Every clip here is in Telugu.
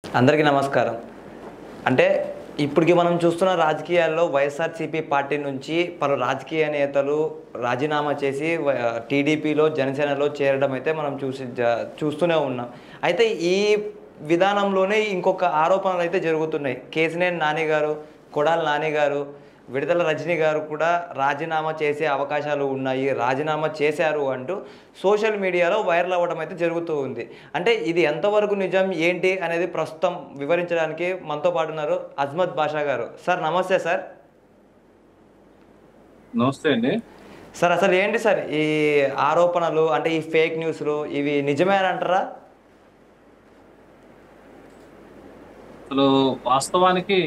అందరికీ నమస్కారం అంటే ఇప్పటికి మనం చూస్తున్న రాజకీయాల్లో వైఎస్ఆర్సీపీ పార్టీ నుంచి పలు రాజకీయ నేతలు రాజీనామా చేసి వ- టీడీపీలో జనసేనలో చేరడం అయితే మనం చూసి జ- చూస్తూనే ఉన్నాం అయితే ఈ విధానంలోనే ఇంకొక ఆరోపణలు అయితే జరుగుతున్నాయి కేసినేని నాని గారు కొడాలి నాని గారు విడుదల రజనీ గారు కూడా రాజీనామా చేసే అవకాశాలు ఉన్నాయి రాజీనామా చేశారు అంటూ సోషల్ మీడియాలో వైరల్ అవ్వడం అయితే జరుగుతూ ఉంది అంటే ఇది ఎంతవరకు నిజం ఏంటి అనేది ప్రస్తుతం వివరించడానికి మనతో పాటు ఉన్నారు అజ్మత్ బాషా గారు సార్ నమస్తే సార్ నమస్తే అండి సార్ అసలు ఏంటి సార్ ఈ ఆరోపణలు అంటే ఈ ఫేక్ న్యూస్లు ఇవి నిజమే అని అంటారా అసలు వాస్తవానికి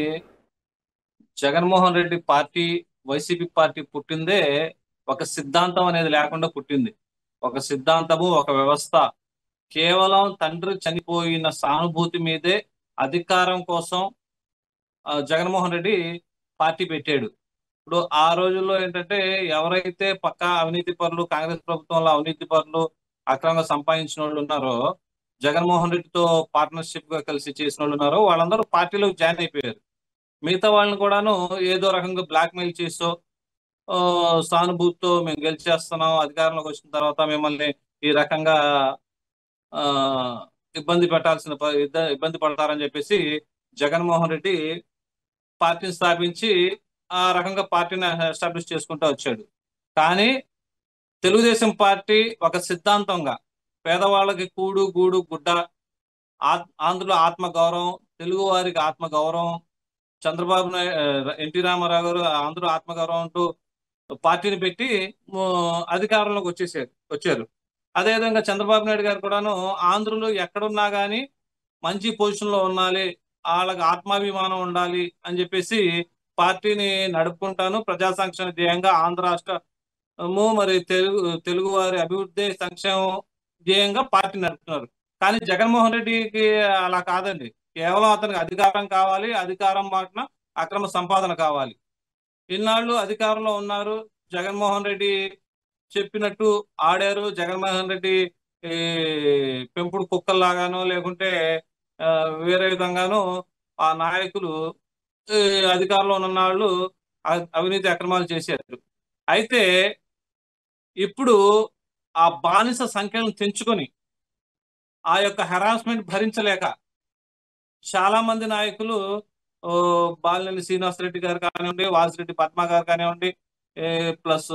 జగన్మోహన్ రెడ్డి పార్టీ వైసీపీ పార్టీ పుట్టిందే ఒక సిద్ధాంతం అనేది లేకుండా పుట్టింది ఒక సిద్ధాంతము ఒక వ్యవస్థ కేవలం తండ్రి చనిపోయిన సానుభూతి మీదే అధికారం కోసం ఆ, జగన్మోహన్ రెడ్డి పార్టీ పెట్టాడు ఇప్పుడు ఆ రోజుల్లో ఏంటంటే ఎవరైతే పక్కా అవినీతి పరులు కాంగ్రెస్ ప్రభుత్వంలో అవినీతి పరులు అక్రమంగా సంపాదించిన వాళ్ళు ఉన్నారో జగన్మోహన్ రెడ్డితో పార్ట్నర్షిప్ గా కలిసి చేసిన వాళ్ళు ఉన్నారో వాళ్ళందరూ పార్టీలో జాయిన్ అయిపోయారు మిగతా వాళ్ళని కూడాను ఏదో రకంగా బ్లాక్ మెయిల్ చేసో ఆ, సానుభూతితో మేము గెలిచేస్తున్నాం అధికారంలోకి వచ్చిన తర్వాత మిమ్మల్ని ఈ రకంగా ఆ ఇబ్బంది పెట్టాల్సిన ప- ఇద్ద- ఇబ్బంది పడతారని చెప్పేసి జగన్మోహన్ రెడ్డి పార్టీని స్థాపించి ఆ రకంగా పార్టీని ఎస్టాబ్లిష్ చేసుకుంటూ వచ్చాడు కానీ తెలుగుదేశం పార్టీ ఒక సిద్ధాంతంగా పేదవాళ్ళకి కూడు గూడు గుడ్డ ఆత్- ఆంధ్రుల ఆత్మ గౌరవం తెలుగు వారికి ఆత్మ గౌరవం చంద్రబాబు నాయుడు ఎన్టీ రామారావు గారు ఆంధ్రుల ఆత్మ గౌరవం అంటూ పార్టీని పెట్టి ము- అధికారంలోకి వచ్చేసారు వచ్చారు అదేవిధంగా చంద్రబాబు నాయుడు గారు కూడాను ఆంధ్రులు ఎక్కడున్నా కానీ మంచి పొజిషన్ లో ఉండాలి వాళ్ళకి ఆత్మాభిమానం ఉండాలి అని చెప్పేసి పార్టీని నడుపుకుంటాను ప్రజా సంక్షేమ ధ్యేయంగా ఆంధ్ర రాష్ట్రము మరి తెలుగు తెలుగు వారి అభివృద్ధి సంక్షేమం ధ్యేయంగా పార్టీ నడుపుతున్నారు కానీ జగన్మోహన్ రెడ్డికి అలా కాదండి కేవలం అతనికి అధికారం కావాలి అధికారం మాటన అక్రమ సంపాదన కావాలి ఇన్నాళ్ళు అధికారంలో ఉన్నారు జగన్మోహన్ రెడ్డి చెప్పినట్టు ఆడారు జగన్మోహన్ రెడ్డి ఈ, పెంపుడు కుక్కల్లాగానో లేకుంటే ఆ, వేరే విధంగానో ఆ నాయకులు ఈ, అధికారంలో ఉన్న వాళ్ళు అ- అవినీతి అక్రమాలు చేశారు అయితే ఇప్పుడు ఆ బానిస సంఖ్యలను తెంచుకొని ఆ యొక్క హెరాస్మెంట్ భరించలేక చాలా మంది నాయకులు ఓ, బాలినేని శ్రీనివాస్ రెడ్డి గారు కానివ్వండి వాసిరెడ్డి పద్మ గారు కానివ్వండి ఏ, ప్లస్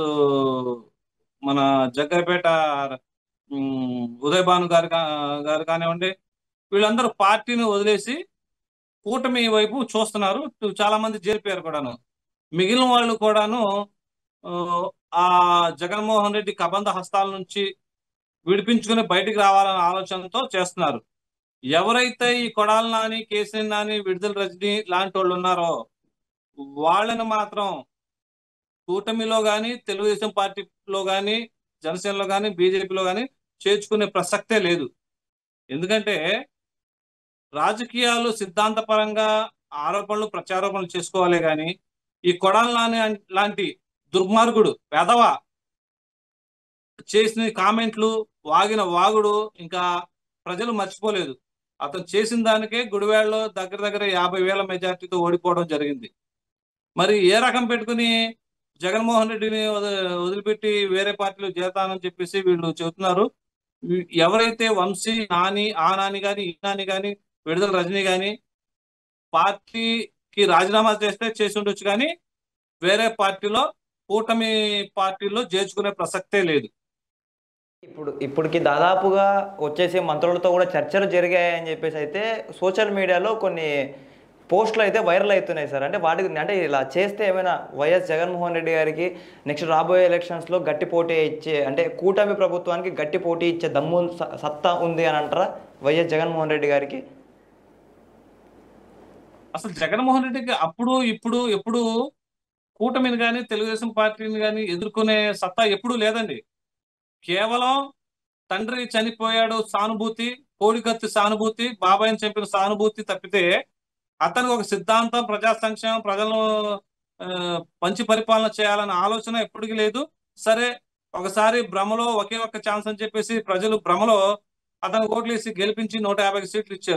మన జగ్గరపేట ఉమ్, ఉదయ్ భాను గారు కా- గారు కానివ్వండి వీళ్ళందరూ పార్టీని వదిలేసి కూటమి వైపు చూస్తున్నారు చాలా మంది చేరిపోయారు కూడాను మిగిలిన వాళ్ళు కూడాను ఆ, ఆ జగన్మోహన్ రెడ్డి కబంధ హస్తాల నుంచి విడిపించుకుని బయటికి రావాలనే ఆలోచనతో చేస్తున్నారు ఎవరైతే ఈ కొడాల నాని కేసీఆర్ నాని విడుదల రజని లాంటి వాళ్ళు ఉన్నారో వాళ్ళని మాత్రం కూటమిలో గాని తెలుగుదేశం పార్టీలో గాని జనసేనలో గాని బీజేపీలో గాని చేర్చుకునే ప్రసక్తే లేదు ఎందుకంటే రాజకీయాలు సిద్ధాంతపరంగా ఆరోపణలు ప్రత్యారోపణలు చేసుకోవాలి గాని ఈ కొడాల నాని అన్- లాంటి దుర్మార్గుడు వెధవ చేసిన కామెంట్లు వాగిన వాగుడు ఇంకా ప్రజలు మర్చిపోలేదు అతను చేసిన దానికే గుడివాడలో దగ్గర దగ్గర యాభై వేల మెజార్టీతో ఓడిపోవడం జరిగింది మరి ఏ రకం పెట్టుకుని జగన్మోహన్ రెడ్డిని వద- వదిలిపెట్టి వేరే పార్టీలో చేరతానని చెప్పేసి వీళ్ళు చెబుతున్నారు వీ- ఎవరైతే వంశీ నాని ఆ నాని గాని ఈ నాని గాని విడుదల రజనీ గాని పార్టీకి రాజీనామా చేస్తే చేసి ఉండొచ్చు కానీ వేరే పార్టీలో కూటమి పార్టీలో చేర్చుకునే ప్రసక్తే లేదు ఇప్పుడు ఇప్పటికి దాదాపుగా వచ్చేసి మంత్రులతో కూడా చర్చలు జరిగాయని చెప్పేసి అయితే సోషల్ మీడియాలో కొన్ని పోస్టులు అయితే వైరల్ అవుతున్నాయి సార్ అంటే వాటికి అంటే ఇలా చేస్తే ఏమైనా వైఎస్ జగన్మోహన్ రెడ్డి గారికి నెక్స్ట్ రాబోయే ఎలక్షన్స్లో గట్టి పోటీ ఇచ్చే అంటే కూటమి ప్రభుత్వానికి గట్టి పోటీ ఇచ్చే దమ్ము స- సత్తా ఉంది అని అంటారా వైఎస్ జగన్మోహన్ రెడ్డి గారికి అసలు జగన్మోహన్ రెడ్డికి అప్పుడు ఇప్పుడు ఎప్పుడు కూటమిని కానీ తెలుగుదేశం పార్టీని కానీ ఎదుర్కొనే సత్తా ఎప్పుడూ లేదండి కేవలం తండ్రి చనిపోయాడు సానుభూతి కోడికత్తి సానుభూతి బాబాయిని చంపిన సానుభూతి తప్పితే అతనికి ఒక సిద్ధాంతం ప్రజా సంక్షేమం ప్రజలను ఆ, మంచి పరిపాలన చేయాలన్న ఆలోచన ఎప్పటికీ లేదు సరే ఒకసారి భ్రమలో ఒకే ఒక్క ఛాన్స్ అని చెప్పేసి ప్రజలు భ్రమలో అతను ఓట్లేసి గెలిపించి నూట యాభై సీట్లు ఇచ్చారు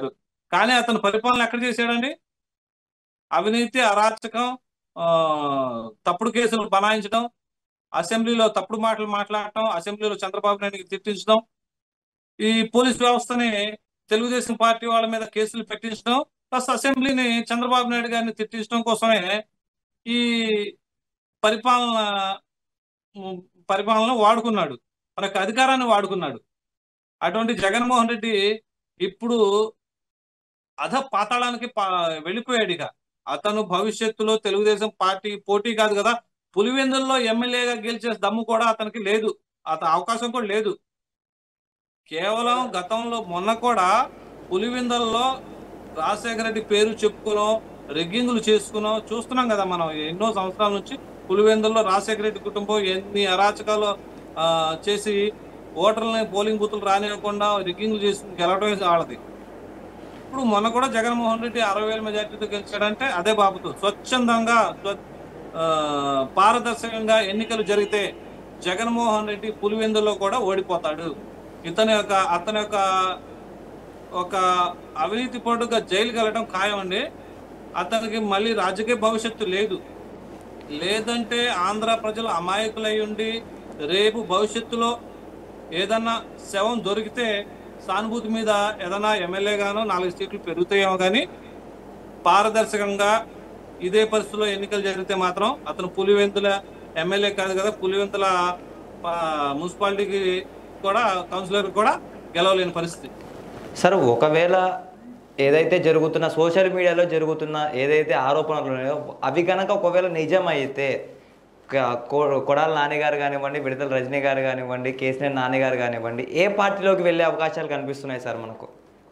కానీ అతను పరిపాలన ఎక్కడ చేశాడండి అవినీతి అరాచకం ఆ, తప్పుడు కేసులు బనాయించడం అసెంబ్లీలో తప్పుడు మాటలు మాట్లాడటం అసెంబ్లీలో చంద్రబాబు నాయుడికి తిట్టించడం ఈ పోలీస్ వ్యవస్థని తెలుగుదేశం పార్టీ వాళ్ళ మీద కేసులు పెట్టించడం ప్లస్ అసెంబ్లీని చంద్రబాబు నాయుడు గారిని తిట్టించడం కోసమే ఈ పరిపాలన ఉమ్, పరిపాలన వాడుకున్నాడు మన యొక్క అధికారాన్ని వాడుకున్నాడు అటువంటి జగన్మోహన్ రెడ్డి ఇప్పుడు అధ పాతాళానికి పా- వెళ్ళిపోయాడు ఇక అతను భవిష్యత్తులో తెలుగుదేశం పార్టీ పోటీ కాదు కదా పులివెందుల్లో ఎమ్మెల్యేగా గెలిచే దమ్ము కూడా అతనికి లేదు అతని అవకాశం కూడా లేదు కేవలం గతంలో మొన్న కూడా పులివెందుల్లో రాజశేఖర రెడ్డి పేరు చెప్పుకున్నాం రెగ్గింగులు చేసుకున్నాం చూస్తున్నాం కదా మనం ఎన్నో సంవత్సరాల నుంచి పులివెందుల్లో రాజశేఖర రెడ్డి కుటుంబం ఎన్ని అరాచకాలు ఆ, చేసి ఓటర్లని పోలింగ్ బూతులు రానివ్వకుండా రిగ్గింగ్లు చేసి గెలవడమే వాళ్ళది ఇప్పుడు మొన్న కూడా జగన్మోహన్ రెడ్డి అరవై వేల మెజార్టీతో గెలిచాడంటే అదే బాబుతో స్వచ్ఛందంగా స్వ- ఆ, పారదర్శకంగా ఎన్నికలు జరిగితే జగన్మోహన్ రెడ్డి పులివెందుల్లో కూడా ఓడిపోతాడు ఇతని యొక్క అతని యొక్క ఒక అవినీతి పడుగా జైలుకి వెళ్ళడం ఖాయం అండి అతనికి మళ్ళీ రాజకీయ భవిష్యత్తు లేదు లేదంటే ఆంధ్ర ప్రజలు అమాయకులై ఉండి రేపు భవిష్యత్తులో ఏదన్నా శవం దొరికితే సానుభూతి మీద ఏదైనా ఎమ్మెల్యే గానో నాలుగు సీట్లు పెరుగుతాయేమో కానీ పారదర్శకంగా ఇదే పరిస్థితిలో ఎన్నికలు జరిగితే మాత్రం అతను పులివెంతుల ఎమ్మెల్యే కాదు కదా పులివెంతుల ఆ, మున్సిపాలిటీకి కూడా కౌన్సిలర్ కూడా గెలవలేని పరిస్థితి సార్ ఒకవేళ ఏదైతే జరుగుతున్న సోషల్ మీడియాలో జరుగుతున్న ఏదైతే ఆరోపణలు ఉన్నాయో అవి కనుక ఒకవేళ నిజం అయితే క- కొ- కొడాల నాని గారు కానివ్వండి విడతల రజనీ గారు కానివ్వండి కేసీఆర్ నాని గారు కానివ్వండి ఏ పార్టీలోకి వెళ్ళే అవకాశాలు కనిపిస్తున్నాయి సార్ మనకు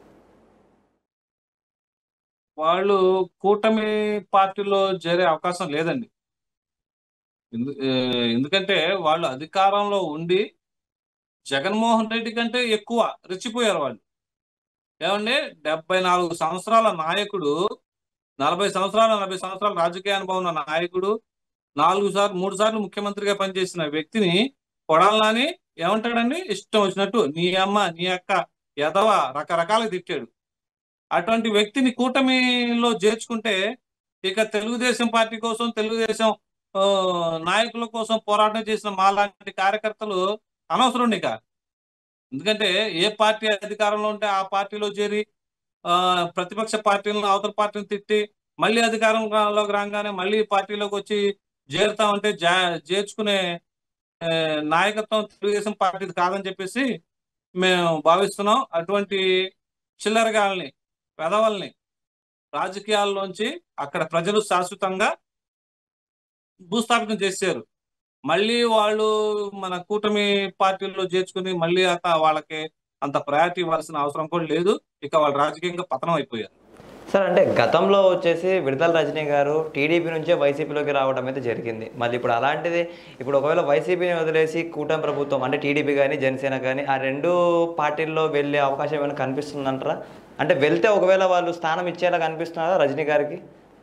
వాళ్ళు కూటమి పార్టీలో చేరే అవకాశం లేదండి ఎందు- ఏ, ఎందుకంటే వాళ్ళు అధికారంలో ఉండి జగన్మోహన్ రెడ్డి కంటే ఎక్కువ రెచ్చిపోయారు వాళ్ళు ఏమండి డెబ్బై నాలుగు సంవత్సరాల నాయకుడు నలభై సంవత్సరాల నలభై సంవత్సరాల రాజకీయ అనుభవం ఉన్న నాయకుడు నాలుగు సార్లు మూడు సార్లు ముఖ్యమంత్రిగా పనిచేసిన వ్యక్తిని కొడాలని ఏమంటాడండి ఇష్టం వచ్చినట్టు నీ అమ్మ నీ అక్క ఎదవ రకరకాలుగా తిట్టాడు అటువంటి వ్యక్తిని కూటమిలో చేర్చుకుంటే ఇక తెలుగుదేశం పార్టీ కోసం తెలుగుదేశం ఆ, నాయకుల కోసం పోరాటం చేసిన మాలాంటి కార్యకర్తలు అనవసరం ఇక ఎందుకంటే ఏ పార్టీ అధికారంలో ఉంటే ఆ పార్టీలో చేరి ఆ, ప్రతిపక్ష పార్టీలను అవతల పార్టీని తిట్టి మళ్ళీ అధికారంలోకి రాగానే మళ్ళీ పార్టీలోకి వచ్చి చేరుతామంటే జా చేర్చుకునే ఆ, నాయకత్వం తెలుగుదేశం పార్టీది కాదని చెప్పేసి మేము భావిస్తున్నాం అటువంటి చిల్లరగాల్ని పెదవల్ని రాజకీయాల్లోంచి అక్కడ ప్రజలు శాశ్వతంగా భూస్థాపితం చేశారు మళ్ళీ వాళ్ళు మన కూటమి పార్టీల్లో చేర్చుకుని మళ్ళీ అత వాళ్ళకి అంత ప్రయారిటీ ఇవ్వాల్సిన అవసరం కూడా లేదు ఇక వాళ్ళు రాజకీయంగా పతనం అయిపోయారు సార్ అంటే గతంలో వచ్చేసి విడతల రజనీ గారు టీడీపీ నుంచే వైసీపీలోకి రావడం అయితే జరిగింది మళ్ళీ ఇప్పుడు అలాంటిది ఇప్పుడు ఒకవేళ వైసీపీని వదిలేసి కూటమి ప్రభుత్వం అంటే టీడీపీ కానీ జనసేన కానీ ఆ రెండు పార్టీల్లో వెళ్ళే అవకాశం ఏమైనా కనిపిస్తుందంటారా అంటే వెళ్తే ఒకవేళ వాళ్ళు స్థానం ఇచ్చేలా కనిపిస్తున్నారా రజనీ గారికి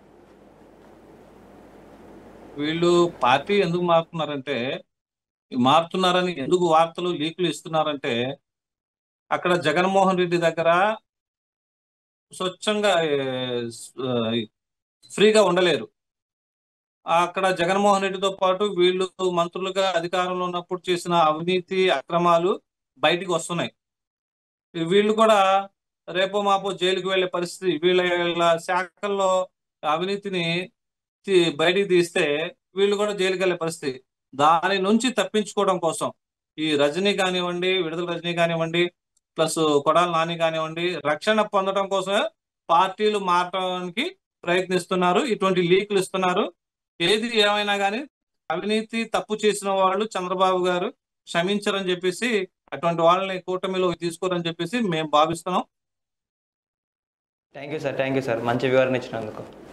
వీళ్ళు పార్టీ ఎందుకు మారుతున్నారంటే మారుతున్నారని ఎందుకు వార్తలు లీకులు ఇస్తున్నారంటే అక్కడ జగన్మోహన్ రెడ్డి దగ్గర స్వచ్ఛంగా ఏ, ఆ, ఫ్రీగా ఉండలేరు అక్కడ జగన్మోహన్ రెడ్డితో పాటు వీళ్ళు మంత్రులుగా అధికారంలో ఉన్నప్పుడు చేసిన అవినీతి అక్రమాలు బయటికి వస్తున్నాయి వీళ్ళు కూడా రేపో మాపో జైలుకి వెళ్ళే పరిస్థితి వీళ్ళ వీళ్ళ శాఖల్లో అవినీతిని తీ- బయటికి తీస్తే వీళ్ళు కూడా జైలుకి వెళ్ళే పరిస్థితి దాని నుంచి తప్పించుకోవడం కోసం ఈ రజనీ కానివ్వండి విడుదల రజనీ కానివ్వండి ప్లస్ కొడాల నాని కానివ్వండి రక్షణ పొందడం కోసమే పార్టీలు మారడానికి ప్రయత్నిస్తున్నారు ఇటువంటి లీకులు ఇస్తున్నారు ఏది ఏమైనా కానీ అవినీతి తప్పు చేసిన వాళ్ళు చంద్రబాబు గారు క్షమించరని చెప్పేసి అటువంటి వాళ్ళని కూటమిలో తీసుకోరని చెప్పేసి మేము భావిస్తున్నాం thank you sir thank you sir మంచి వివరణ ఇచ్చినందుకు